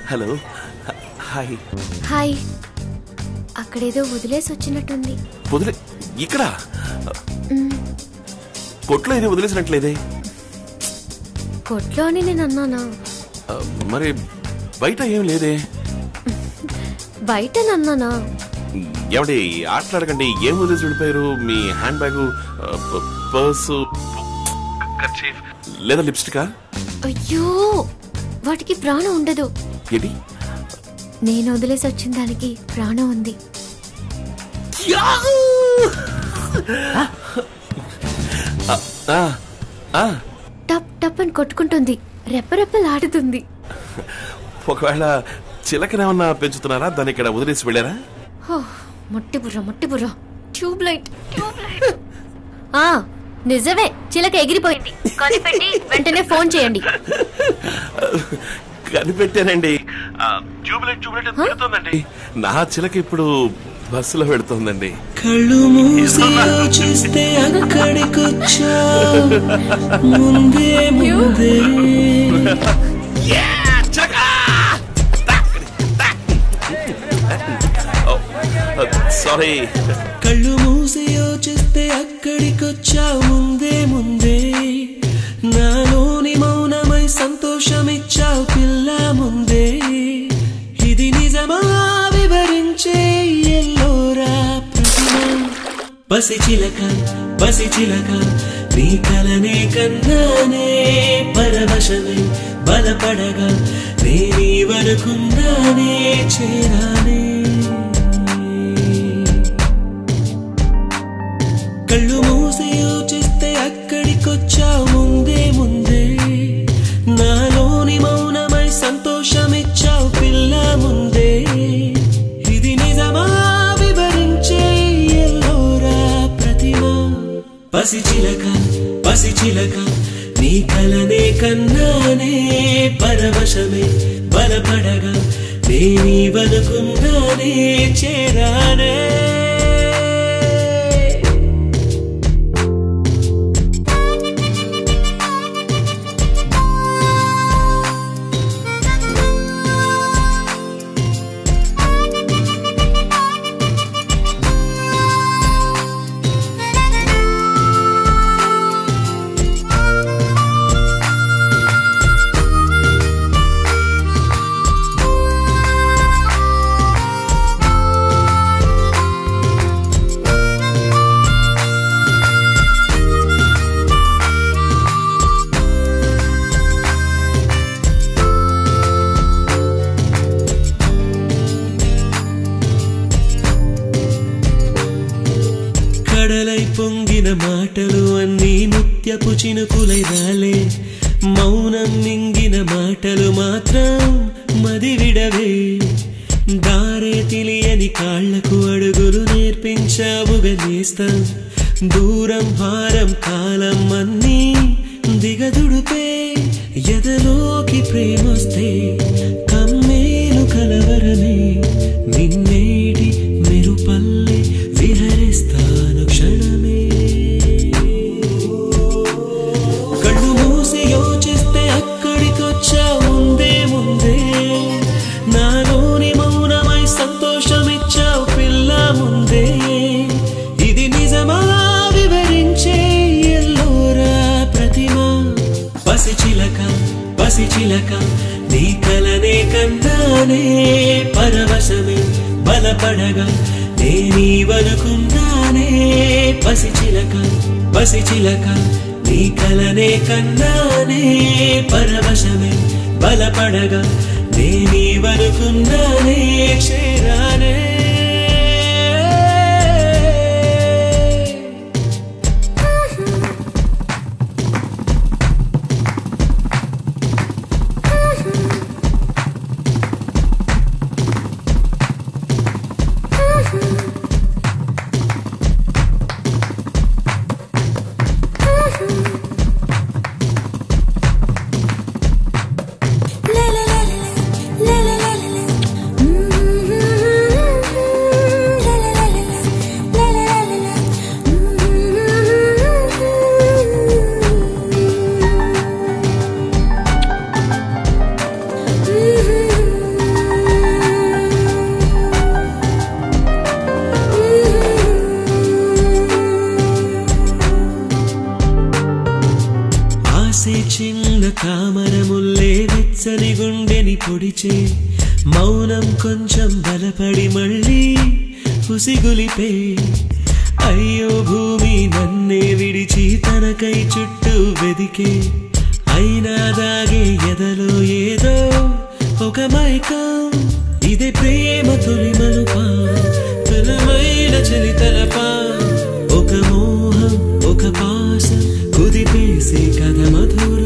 Hello hi hi అక్కడేదో వదిలేసి వచ్చినట్టుంది వదిలే ఇక్కడ కొట్లో ఇది వదిలేసినట్లేదే కొట్లో అని నేను అన్నానా ఆ, మరి బయట ఏం లేదే బయట అన్నానా ఏమండి ఆటలాడకండి ఏం వదిలేసి వెళ్ళిపోయారు మీ హ్యాండ్ బ్యాగ్ పర్సు లేదా లిప్స్టికా అయ్యో వాటికి ప్రాణం ఉండదు ఏంటి నేను వదిలేసి వచ్చిన దానికి ప్రాణం ఉంది ఆ, ఆ, టప్ టప్ అని కొట్టుకుంటుంది రెప్పరెప్పలాడుతుంది ఒకవేళ చిలకనేమన్నా పెంచుతున్నారా దాన్ని ఇక్కడ వదిలేసి వెళ్ళారా హో, మొట్టి బుర్ర మొట్టి బుర్ర ట్యూబ్ లైట్ ట్యూబ్ లైట్ ఆ నిజమే చిలక ఎగిరిపోయింది కనిపెట్టి వెంటనే ఫోన్ చేయండి కనిపెట్టానండి ట్యూబ్లైట్ ట్యూబ్లైట్ పెడుతోందండి నా చిలక ఇప్పుడు బస్సులో పెడుతోందండి కళ్ళు మూసి చూస్తే అక్కడికొచ్చా ముందే ముందే సారీ కళ్ళు మూసి యోచిస్తే అక్కడికొచ్చా ముందే ముందే నాలోని మౌనమై సంతోషమిచ్చావు పిల్ల ముందే ఇది నిజమా వివరించే ఎల్లోరా ప్రతిమ పసి చిలక పసి చిలక నీ కలనే కన్నానే పరవశమే బలపడగా నేనీ వరకున్నానే చేరానే కళ్ళు మూసి యోచిస్తే అక్కడికొచ్చా ముందే ముందే నాలోని మౌనమై సంతోషమిచ్చావు పిల్ల ముందే ఇది నిజమా వివరించే ఎల్లోరా ప్రతిమ పసి చిలక పసి చిలక నీ కలనే కన్నానే పరవశమే బలపడగా నేనీ వనుకున్నానే చేరానే కడలై పొంగిన మాటలు అన్నీ ముత్యపు చినుకులై రాలే మౌనం మింగిన మాటలు మాత్రం మది విడవే దారే తెలియని కాళ్లకు అడుగులు నేర్పించావుగా నేస్తాం దూరం భారం కాలం అన్నీ దిగదుడుపే ఎదలోకి ప్రేమొస్తే కమ్మేలు కలవరమే నిన్నేటి మెరుపల్లె విహరిస్తాను క్షణమే కళ్ళు మూసి యోచిస్తే అక్కడికొచ్చా ముందే ముందే నాలోని మౌనమై సంతోషమిచ్చావు పిల్ల ముందే ఇది నిజమా వివరించే ఎల్లోరా ప్రతిమ పసి చిలక పసి చిలక నీ కలనే కన్నానే పరవశమే బలపడగా నేనీ వనుకున్నానే పసి చిలక పసి చిలక నీ కలనే కన్నానే పరవశమే బలపడగా నేనీ వనుకున్నానే చేరానే La la la la la la la la la. Mm-hmm. వరముల్లే వెచ్చని గుండెని పొడిచే మౌనం కొంచెం బలపడి మళ్ళీ ఉసిగులిపే అయ్యో భూమి నన్నే విడిచి తనకై చుట్టూ వెదికే అయినా దాగే ఎదలో ఏదో ఒక మైకం ఇదే ప్రేమ తొలి మలుపా తనమైన చలి తలపా ఒక మోహం ఒక పాసం కుదిపేసే కథ మధుర